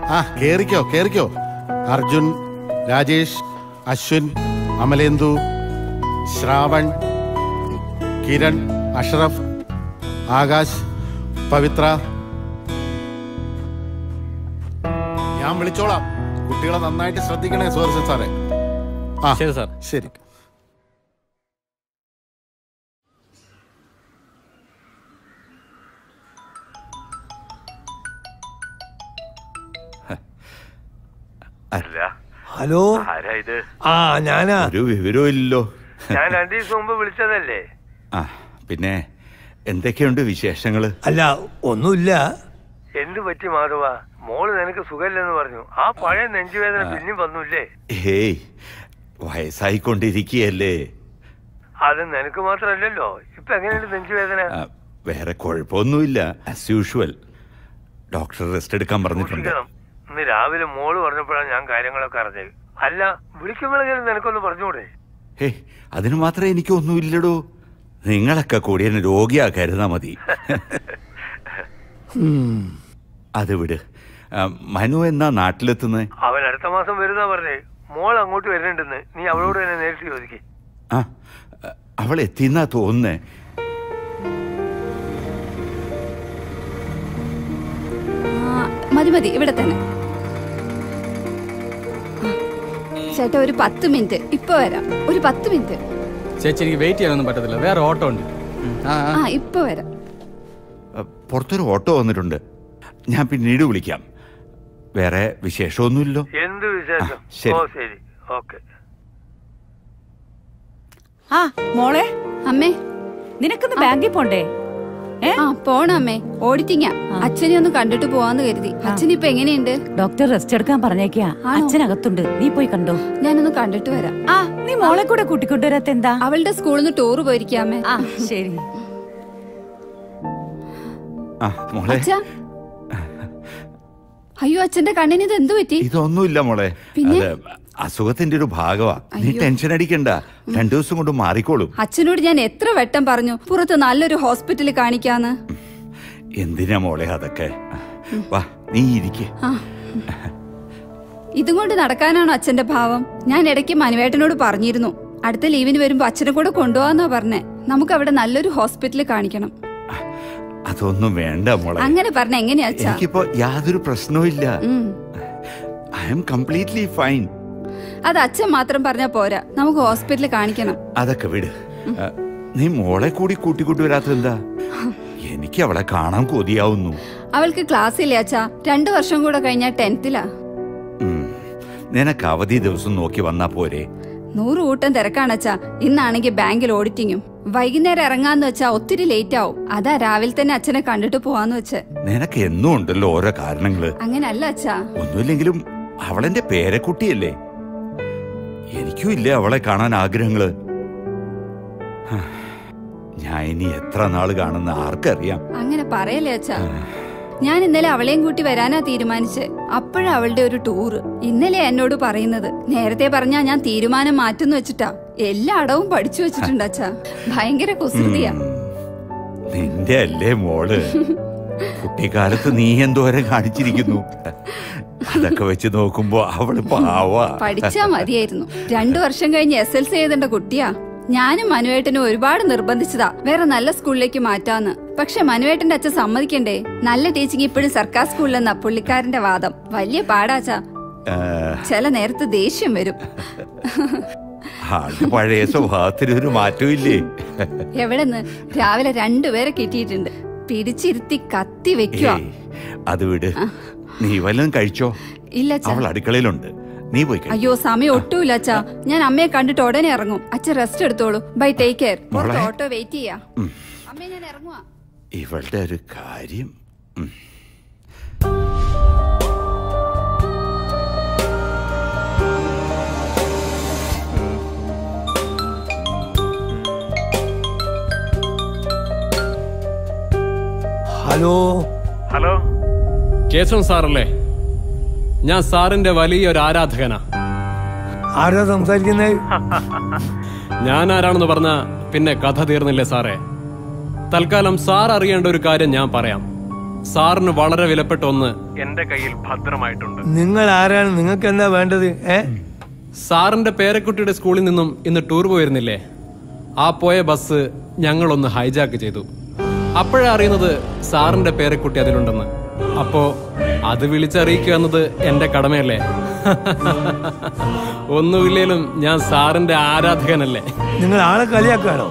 ആ കേറിക്കോ കേറിക്കോ അർജുൻ രാജേഷ് അശ്വിൻ അമലേന്ദു ശ്രാവൺ കിരൺ അഷ്റഫ് ആകാശ് പവിത്ര ഞാൻ വിളിച്ചോളാം കുട്ടികളെ നന്നായിട്ട് ശ്രദ്ധിക്കണേ സുഹൃത്ത് സാറേ ആ ശരി സാർ ശരി അല്ല ഹലോ ആരാ ഇത് ആ ഞാനാ ഒരു വിവരവും ഇല്ലല്ലോ ഞാൻ രണ്ടു ദിവസം മുമ്പ് വിളിച്ചതല്ലേ ആ പിന്നെ എന്തൊക്കെയുണ്ട് വിശേഷങ്ങള് അല്ല ഒന്നുമില്ല എന്ത് പറ്റി മാധവ മോള് നിനക്ക് സുഖമില്ലെന്ന് പറഞ്ഞു ആ പഴയ നെഞ്ചുവേദന പിന്നെയും വന്നൂല്ലേ ഹേയ് വയസ്സായിക്കൊണ്ടിരിക്കുകയല്ലേ അത് നിനക്ക് മാത്രമല്ലല്ലോ ഇപ്പൊ എങ്ങനെയുണ്ട് നെഞ്ചുവേദന ആ, വേറെ കുഴപ്പമൊന്നുമില്ല ആസ് യൂഷ്വൽ ഡോക്ടർ റെസ്റ്റ് എടുക്കാൻ പറഞ്ഞിട്ടുണ്ട് സൂക്ഷിക്കണം ഇന്ന് രാവിലെ മോള് പറഞ്ഞപ്പോഴാണ് ഞാൻ കാര്യങ്ങളൊക്കെ അറിഞ്ഞത് അല്ല വിളിക്കുമ്പോഴെങ്കിലും നിനക്കൊന്ന് പറഞ്ഞൂടെ ഹേ അതിന് മാത്രമേ എനിക്കൊന്നുമില്ലടോ നിങ്ങളൊക്കെ കൂടി എന്നെ രോഗിയാക്കരുതാ മതി അത് വിട് ആ, മനു എന്നാ നാട്ടിലെത്തുന്നത് അവൻ അടുത്ത മാസം വരുന്നാ പറഞ്ഞേ മോൾ അങ്ങോട്ട് വരുന്നുണ്ടെന്ന് നീ അവളോട് തന്നെ നേരിട്ട് ചോദിക്കേ ആ അവൾ എത്തിന്നാ തോന്നുന്നേ ആ, മതി മതി ഇവിടെ തന്നെ ആ, ചേട്ടാ ഒരു പത്ത് മിനിറ്റ് ഇപ്പൊ വരാം ഒരു പത്ത് മിനിറ്റ് ചേച്ചി എനിക്ക് വെയിറ്റ് ചെയ്യാനൊന്നും പറ്റത്തില്ല വേറെ ഓട്ടോ ഉണ്ട് ആ ആ. ആ ഇപ്പൊ വരാം ആ, പുറത്തൊരു ഓട്ടോ വന്നിട്ടുണ്ട് ഞാൻ പിന്നീട് വിളിക്കാം വേറെ വിശേഷമൊന്നുമില്ലല്ലോ എന്ത് വിശേഷം ആ, ശരി. ഓ ശരി ഓക്കെ ആ മോളെ അമ്മേ നിനക്കൊന്ന് ബാങ്കിൽ പോണ്ടേ ഏ ആ പോണം അമ്മേ ഓഡിറ്റിങ്ങാ അച്ഛനെ ഒന്ന് കണ്ടിട്ട് പോവാന്ന് കരുതി അച്ഛൻ ഇപ്പൊ എങ്ങനെയുണ്ട് ഡോക്ടർ റെസ്റ്റ് എടുക്കാൻ പറഞ്ഞേക്കാ ആണോ? അച്ഛനകത്തുണ്ട് നീ പോയി കണ്ടോ ഞാനൊന്ന് കണ്ടിട്ട് വരാം ആ നീ മോളെ കൂടെ കൂട്ടിക്കൊണ്ടുവരാത്ത എന്താ അവളുടെ സ്കൂളിൽ നിന്ന് ടൂർ പോയിരിക്കാമേ ആ ശരി ആ മോളെ അച്ഛാ അയ്യോ അച്ഛന്റെ കണ്ണിന് ഇത് എന്ത് പറ്റി ഇതൊന്നുമില്ല മോളെ പിന്നെ? അത് അസുഖത്തിന്റെ ഒരു ഭാഗമാ നീ അയ്യോ. ടെൻഷൻ അടിക്കണ്ട രണ്ടു ദിവസം കൊണ്ട് മാറിക്കോളും അച്ഛനോട് ഞാൻ എത്ര വട്ടം പറഞ്ഞു പുറത്ത് നല്ലൊരു ഹോസ്പിറ്റലിൽ കാണിക്കാന്ന് എന്തിനാ മോളെ അതൊക്കെ വാ നീ ഇരിക്കേ ആ ഇതും കൊണ്ട് നടക്കാനാണോ അച്ഛന്റെ ഭാവം ഞാൻ ഇടയ്ക്ക് മനുവേട്ടനോട് പറഞ്ഞിരുന്നു അടുത്ത ലീവിന് വരുമ്പോ അച്ഛനെ കൂടെ കൊണ്ടുപോവാന്നാ പറഞ്ഞേ നമുക്ക് അവിടെ നല്ലൊരു ഹോസ്പിറ്റലിൽ കാണിക്കണം അതൊന്നും വേണ്ട മോളെ അങ്ങനെ പറഞ്ഞ എങ്ങനെയാ അച്ഛാ എനിക്കിപ്പോ യാതൊരു പ്രശ്നവും ഇല്ല ഉം. ഐ എം കംപ്ലീറ്റ്ലി ഫൈൻ അത് അച്ഛൻ മാത്രം പറഞ്ഞാ പോരാ നമുക്ക് ഹോസ്പിറ്റലിൽ കാണിക്കണം അതൊക്കെ വിട് ആ, നീ മോളെ കൂടി കൂട്ടിക്കൂട്ടി വരാത്തെന്താ എനിക്ക് അവളെ കാണാൻ കൊതിയാവുന്നു അവൾക്ക് ക്ലാസ് ഇല്ലേ അച്ഛാ രണ്ടു വർഷം കൂടെ കഴിഞ്ഞാ ടെൻത്തിലാ ഉം. നിനക്ക് അവധി ദിവസം നോക്കി വന്നാ പോരെ നൂറ് കൂട്ടം തിരക്കാണച്ചാ ഇന്നാണെങ്കിൽ ബാങ്കിൽ ഓഡിറ്റിങ്ങും വൈകുന്നേരം ഇറങ്ങാന്ന് വെച്ചാ ഒത്തിരി ലേറ്റ് ആവും അതാ രാവിലെ തന്നെ അച്ഛനെ കണ്ടിട്ട് പോവാന്ന് വെച്ച് നിനക്ക് എന്നും ഉണ്ടല്ലോ ഓരോ കാരണങ്ങള് അങ്ങനല്ല അച്ഛാ ഒന്നുമില്ലെങ്കിലും അവളെന്റെ പേരക്കുട്ടിയല്ലേ എനിക്കും ഇല്ലേ അവളെ കാണാൻ ആഗ്രഹങ്ങള് ഹാ, ഞാൻ ഇനി എത്ര നാള് കാണുന്ന ആർക്കറിയാം അങ്ങനെ പറയല്ലേ അച്ഛാ ഞാൻ ഇന്നലെ അവളെയും കൂട്ടി വരാനാ തീരുമാനിച്ച് അപ്പോഴാ അവളുടെ ഒരു ടൂറ് ഇന്നലെ എന്നോട് പറയുന്നത് നേരത്തെ പറഞ്ഞാ ഞാൻ തീരുമാനം മാറ്റുന്നു വെച്ചിട്ടാ എല്ലാ അടവും പഠിച്ചു വെച്ചിട്ടുണ്ട് അച്ഛാ ഭയങ്കര കുസൃതിയാ നിന്റെ അല്ലേ മോള് കുട്ടിക്കാലത്ത് നീ എന്തോരം കാണിച്ചിരിക്കുന്നു അതൊക്കെ വെച്ച് നോക്കുമ്പോ അവള് പാവാ പഠിച്ചാ മതിയായിരുന്നു രണ്ടു വർഷം കഴിഞ്ഞ് എസ് എൽ സി എഴുതേണ്ട കുട്ടിയാ ഞാനും മനുവേട്ടനും ഒരുപാട് നിർബന്ധിച്ചതാ വേറെ നല്ല സ്കൂളിലേക്ക് മാറ്റാന്ന് പക്ഷെ മനുവേട്ടന്റെ അച്ഛൻ സമ്മതിക്കണ്ടേ നല്ല ടീച്ചിങ് ഇപ്പോഴും സർക്കാർ സ്കൂളിലെന്ന പുള്ളിക്കാരന്റെ വാദം വലിയ പാടാച്ചാ ആ, ചില നേരത്ത് ദേഷ്യം വരും ആളുടെ പഴയ സ്വഭാവത്തിന് ഒരു മാറ്റവും ഇല്ലേ എവിടെന്ന് രാവിലെ രണ്ടുപേരെ കിട്ടിയിട്ടുണ്ട് പിടിച്ചിരുത്തി കത്തി വെക്കുക ഏയ്, അത് വിട് നീ വല്ലതും കഴിച്ചോ ഇല്ല അച്ഛാ അവൾ അടുക്കളയിലുണ്ട് നീ പോയി കഴി. അയ്യോ സമയം ഒട്ടുമില്ല അച്ഛാ ഞാൻ അമ്മയെ കണ്ടിട്ട് ഉടനെ ഇറങ്ങും അച്ഛൻ റെസ്റ്റ് എടുത്തോളൂ ബൈ ടേക്ക് കെയർ പുറത്ത് മോളെ. ഓട്ടോ വെയിറ്റ് ചെയ്യാ ഉം. അമ്മേ ഞാൻ ഇറങ്ങുവാ ഇവളുടെ ഒരു കാര്യം ഉം. ഹലോ ഹലോ കേശവൻ സാറല്ലേ ഞാൻ സാറിന്റെ വലിയൊരു ആരാധകനാ ആരാ സംസാരിക്കുന്നത് ഞാൻ ആരാണെന്ന് പറഞ്ഞ പിന്നെ കഥ തീർന്നില്ലേ സാറേ തൽക്കാലം സാർ അറിയേണ്ട ഒരു കാര്യം ഞാൻ പറയാം സാറിന് വളരെ വിലപ്പെട്ട ഒന്ന് എന്റെ കയ്യിൽ ഭദ്രമായിട്ടുണ്ട് നിങ്ങൾ ആരാണ് നിങ്ങൾക്ക് എന്താ വേണ്ടത് ഏ സാറിന്റെ പേരക്കുട്ടിയുടെ സ്കൂളിൽ നിന്നും ഇന്ന് ടൂർ പോയിരുന്നില്ലേ ആ പോയ ബസ് ഞങ്ങളൊന്ന് ഹൈജാക്ക് ചെയ്തു അപ്പോഴാ അറിയുന്നത് സാറിന്റെ പേരക്കുട്ടി അതിലുണ്ടെന്ന് അപ്പോ അത് വിളിച്ചറിയിക്കുക എന്നത് എന്റെ കടമയല്ലേ ഒന്നുമില്ലേലും ഞാൻ സാറിന്റെ ആരാധകനല്ലേ നിങ്ങൾ ആളെ കളിയാക്കാണോ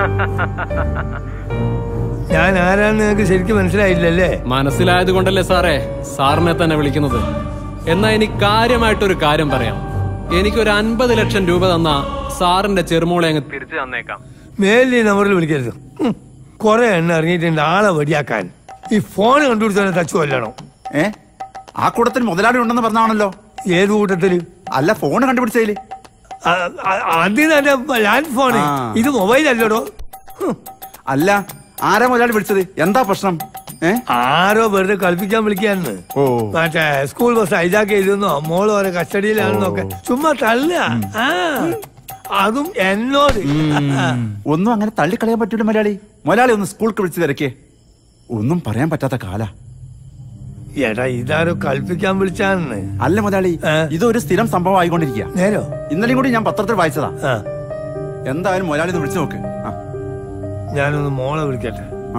ഞാൻ ആരാന്ന് നിങ്ങൾക്ക് ശരിക്കും മനസ്സിലായില്ലല്ലേ മനസ്സിലായത് കൊണ്ടല്ലേ സാറേ സാറിനെ തന്നെ വിളിക്കുന്നത് എന്നാ ഇനി കാര്യമായിട്ടൊരു കാര്യം പറയാം എനിക്കൊരു അൻപത് ലക്ഷം രൂപ തന്ന സാറിന്റെ ചെറുമോളെ അങ്ങ് തിരിച്ചു തന്നേക്കാം മേലിൽ ഈ നമ്പറിൽ വിളിക്കരുത് ഹും. കുറെ എണ്ണ ഇറങ്ങിയിട്ടുണ്ട് ആളെ വെടിയാക്കാൻ ഈ ഫോൺ കണ്ടുപിടിച്ചാൽ തച്ചു കൊല്ലണം ഏ ആ കൂട്ടത്തിൽ മുതലാളി ഉണ്ടെന്ന് പറഞ്ഞാണല്ലോ ഏത് കൂട്ടത്തില് അല്ല ഫോൺ കണ്ടുപിടിച്ചതില് അ- അ- അതിന് ലാൻഡ് ഫോൺ ആ. ഇത് മൊബൈൽ അല്ലടോ ഹും. അല്ല ആരാ മുതലാളി വിളിച്ചത് എന്താ പ്രശ്നം ഏ ആരോ വെറുതെ കളിപ്പിക്കാൻ വിളിക്കാന്ന് ഓ മറ്റേ സ്കൂൾ ബസ് ഹൈജാക്ക് ചെയ്തെന്നോ മോള് ഓരോ കസ്റ്റഡിയിലാണെന്നൊക്കെ ചുമ്മാ തള്ള ആ അതും എന്നോട് ഒന്നും അങ്ങനെ തള്ളിക്കളയാൻ പറ്റൂല മലയാളി മലയാളി ഒന്ന് സ്കൂൾക്ക് വിളിച്ച് തിരക്കേ ഒന്നും പറയാൻ പറ്റാത്ത കാല എടാ ഇതാരോ കളിപ്പിക്കാൻ വിളിച്ചാന്ന് അല്ല മുതലാളി ഏ? ഇതൊരു സ്ഥിരം സംഭവം ആയിക്കൊണ്ടിരിക്കുക നേരോ ഇന്നലെയും കൂടി ഞാൻ പത്രത്തിൽ വായിച്ചതാ ആ എന്തായാലും മുതലാളി ഒന്ന് വിളിച്ചു നോക്ക് ആ ഞാനൊന്ന് മോളെ വിളിക്കട്ടെ ആ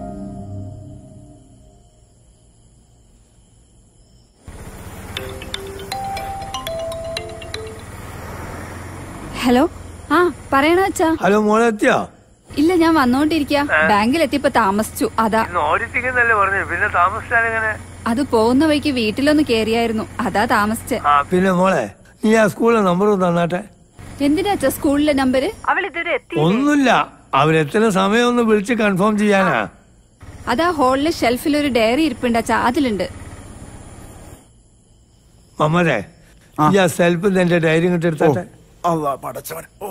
ഹലോ ആ പറയണ അച്ഛാ ഹലോ മോളെ എത്തിയോ ഇല്ല ഞാൻ വന്നോണ്ടിരിക്ക ബാങ്കിൽ എത്തിയപ്പോ താമസിച്ചു അതാ ഇന്ന് ഓടിച്ചിരിക്കുന്നല്ലേ പറഞ്ഞു പിന്നെ താമസിച്ചാലെങ്ങനെ അത് പോകുന്ന വഴിക്ക് വീട്ടിലൊന്ന് കേറിയായിരുന്നു അതാ താമസിച്ചെ ആ പിന്നെ മോളെ നീ ആ സ്കൂളിലെ നമ്പർ തന്നാട്ടെ എന്തിനാ അച്ഛാ സ്കൂളിലെ നമ്പര് ഒന്നുമില്ല അവരെത്തുന്ന സമയം ഒന്ന് വിളിച്ച് കൺഫേം ചെയ്യാനാ അതാ ഹോളിലെ ഷെൽഫിൽ ഒരു ഡയറി ഇരിപ്പുണ്ട് അച്ഛാ അതിലുണ്ട് മമ്മരെ ഈ ആ സെൽഫ് എന്റെ ഡയറി ഇങ്ങോട്ട് എടുത്താട്ടെ അള്ളാ പടച്ചവൻ ഓ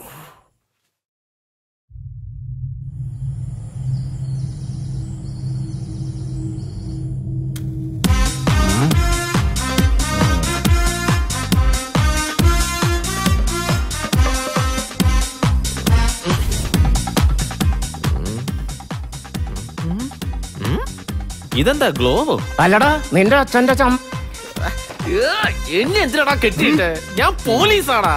ഇതെന്താ ഗ്ലോവോ അല്ലടാ നിന്റെ അച്ഛന്റെ ചം എന്നെ എന്തിനാടാ കെട്ടിയിട്ട് ഞാൻ പോലീസാടാ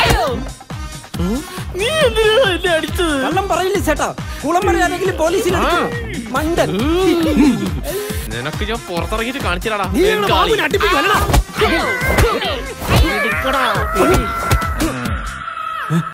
നീ എന്തിനാ എന്നെ അടിച്ചത് കള്ളം പറയില്ല ചേട്ടാ കുളം പറയാനെങ്കിലും പോലീസിൽ മണ്ടൻ നിനക്ക് ഞാൻ പുറത്തിറങ്ങിയിട്ട് കാണിച്ചിടാടാ നീ ഞങ്ങളുടെ ബാബുവിനെ അടിപ്പിക്കും, അല്ലടാ?